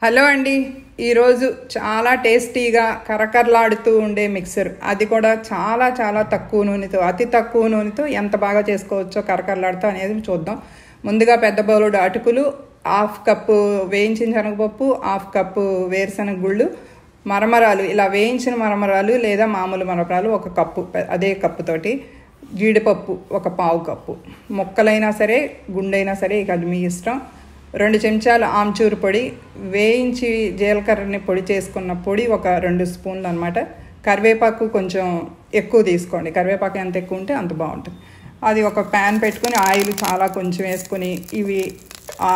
hello అండి ఈరోజు చాలా టేస్టీగా కరకరలాడుతూ ఉండే మిక్సర్ అది కూడా చాలా చాలా తక్కువ నూనెతో అతి తక్కువ నూనెతో ఎంత బాగా చేసుకోవచ్చో కరకరలాడుతూ అనేది చూద్దాం ముందుగా పెద్ద బౌలుడు అటుకులు హాఫ్ కప్పు వేయించిన శనగపప్పు హాఫ్ కప్పు వేరుశనగ గుళ్ళు మరమరాలు ఇలా వేయించిన మరమరాలు లేదా మామూలు మరమరాలు ఒక కప్పు అదే కప్పుతోటి జీడిపప్పు ఒక పావు కప్పు మొక్కలైనా సరే గుండైనా సరే ఇక అది మీ ఇష్టం రెండు చెంచాలు ఆమ్చూరు పొడి వేయించి జీలకర్రని పొడి చేసుకున్న పొడి ఒక రెండు స్పూన్లు అనమాట కరివేపాకు కొంచెం ఎక్కువ తీసుకోండి కరివేపాకు ఎంత ఎక్కువ ఉంటే అంత బాగుంటుంది అది ఒక ప్యాన్ పెట్టుకొని ఆయిల్ చాలా కొంచెం వేసుకొని ఇవి ఆ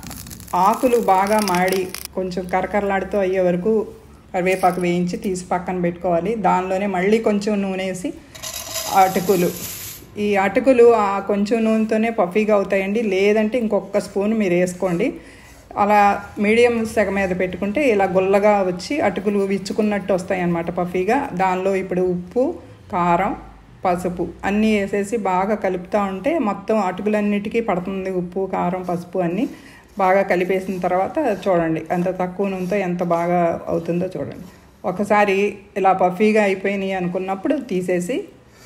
ఆకులు బాగా మాడి కొంచెం కరకరలాడుతూ అయ్యే వరకు కరివేపాకు వేయించి తీసి పక్కన పెట్టుకోవాలి దానిలోనే మళ్ళీ కొంచెం నూనె వేసి అటుకులు ఈ అటుకులు ఆ కొంచెం నూనెతోనే పఫీగా అవుతాయండి లేదంటే ఇంకొక స్పూన్ మీరు వేసుకోండి అలా మీడియం సెగ మీద పెట్టుకుంటే ఇలా గుల్లగా వచ్చి అటుకులు విచ్చుకున్నట్టు వస్తాయి అన్నమాట పఫీగా దానిలో ఇప్పుడు ఉప్పు కారం పసుపు అన్నీ వేసేసి బాగా కలుపుతూ ఉంటే మొత్తం అటుకులన్నిటికీ పడుతుంది ఉప్పు కారం పసుపు అన్నీ బాగా కలిపేసిన తర్వాత చూడండి అంత తక్కువ నూనెతో ఎంత బాగా అవుతుందో చూడండి ఒకసారి ఇలా పఫీగా అయిపోయినాయి అనుకున్నప్పుడు తీసేసి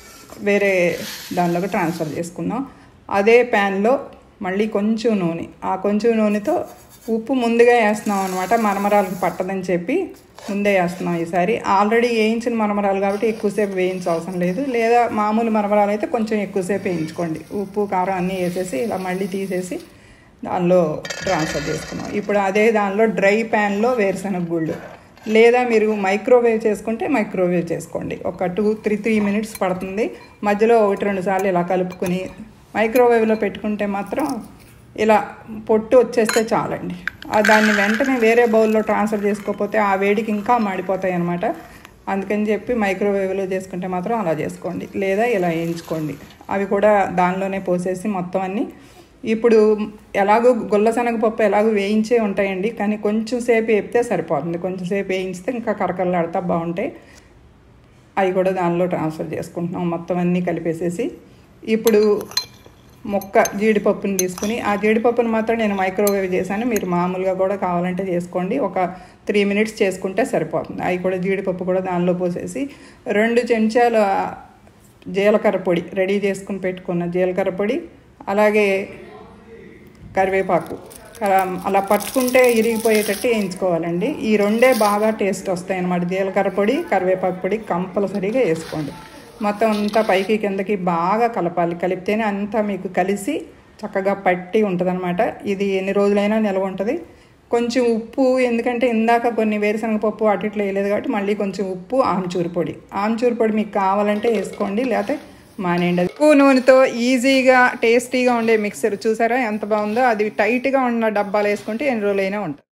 వేరే దానిలోకి ట్రాన్స్ఫర్ చేసుకుందాం అదే ప్యాన్లో మళ్ళీ కొంచెం నూనె ఆ కొంచెం నూనెతో ఉప్పు ముందుగా వేస్తున్నాం అనమాట మరమరాలకు పట్టదని చెప్పి ముందే వేస్తున్నాం ఈసారి ఆల్రెడీ వేయించిన మరమరాలు కాబట్టి ఎక్కువసేపు వేయించ అవసరం లేదు లేదా మామూలు మరమరాలు అయితే కొంచెం ఎక్కువసేపు వేయించుకోండి ఉప్పు కారం అన్నీ వేసేసి ఇలా మళ్ళీ తీసేసి దానిలో ట్రాన్స్ఫర్ చేసుకున్నాం ఇప్పుడు అదే దానిలో డ్రై ప్యాన్లో వేరుశనగ గుళ్ళు లేదా మీరు మైక్రోవేవ్ చేసుకుంటే మైక్రోవేవ్ చేసుకోండి ఒక టూ త్రీ త్రీ మినిట్స్ పడుతుంది మధ్యలో ఒకటి రెండు సార్లు ఇలా కలుపుకొని మైక్రోవేవ్లో పెట్టుకుంటే మాత్రం ఇలా పొట్టు వచ్చేస్తే చాలండి దాన్ని వెంటనే వేరే బౌల్లో ట్రాన్స్ఫర్ చేసుకోకపోతే ఆ వేడికి ఇంకా మాడిపోతాయి అనమాట అందుకని చెప్పి మైక్రోవేవ్లో చేసుకుంటే మాత్రం అలా చేసుకోండి లేదా ఇలా వేయించుకోండి అవి కూడా దానిలోనే పోసేసి మొత్తం అన్నీ ఇప్పుడు ఎలాగో గుల్ల శనగపప్పు ఎలాగో వేయించే ఉంటాయండి కానీ కొంచెం సేపు వేపితే సరిపోతుంది కొంచెం సేపు వేయించితే ఇంకా కరకరలాడుతా బాగుంటాయి అవి కూడా దానిలో ట్రాన్స్ఫర్ చేసుకుంటున్నాం మొత్తం అన్నీ కలిపేసేసి ఇప్పుడు మొక్క జీడిపప్పుని తీసుకుని ఆ జీడిపప్పుని మాత్రం నేను మైక్రోవేవ్ చేశాను మీరు మామూలుగా కూడా కావాలంటే చేసుకోండి ఒక త్రీ మినిట్స్ చేసుకుంటే సరిపోతుంది అవి కూడా జీడిపప్పు కూడా దానిలో పోసేసి రెండు చెంచాలు జీలకర్ర పొడి రెడీ చేసుకుని పెట్టుకున్న జీలకర్ర పొడి అలాగే కరివేపాకు అలా పట్టుకుంటే ఇరిగిపోయేటట్టు వేయించుకోవాలండి ఈ రెండే బాగా టేస్ట్ వస్తాయి అన్నమాట జీలకర్ర పొడి కరివేపాకు పొడి కంపల్సరీగా వేసుకోండి మొత్తం అంతా పైకి కిందకి బాగా కలపాలి కలిపితేనే అంతా మీకు కలిసి చక్కగా పట్టి ఉంటుందన్నమాట ఇది ఎన్ని రోజులైనా నిల్వ ఉంటుంది కొంచెం ఉప్పు ఎందుకంటే ఇందాక కొన్ని వేరుశనగపప్పు అటు ఇట్లా వేయలేదు కాబట్టి మళ్ళీ కొంచెం ఉప్పు ఆమ్చూరు పొడి ఆమ్చూరు పొడి మీకు కావాలంటే వేసుకోండి లేకపోతే మానేయండి ఎక్కువ నూనెతో ఈజీగా టేస్టీగా ఉండే మిక్సర్ చూసారా ఎంత బాగుందో అది టైట్గా ఉన్న డబ్బాలు వేసుకుంటే ఎన్ని రోజులైనా ఉంటుంది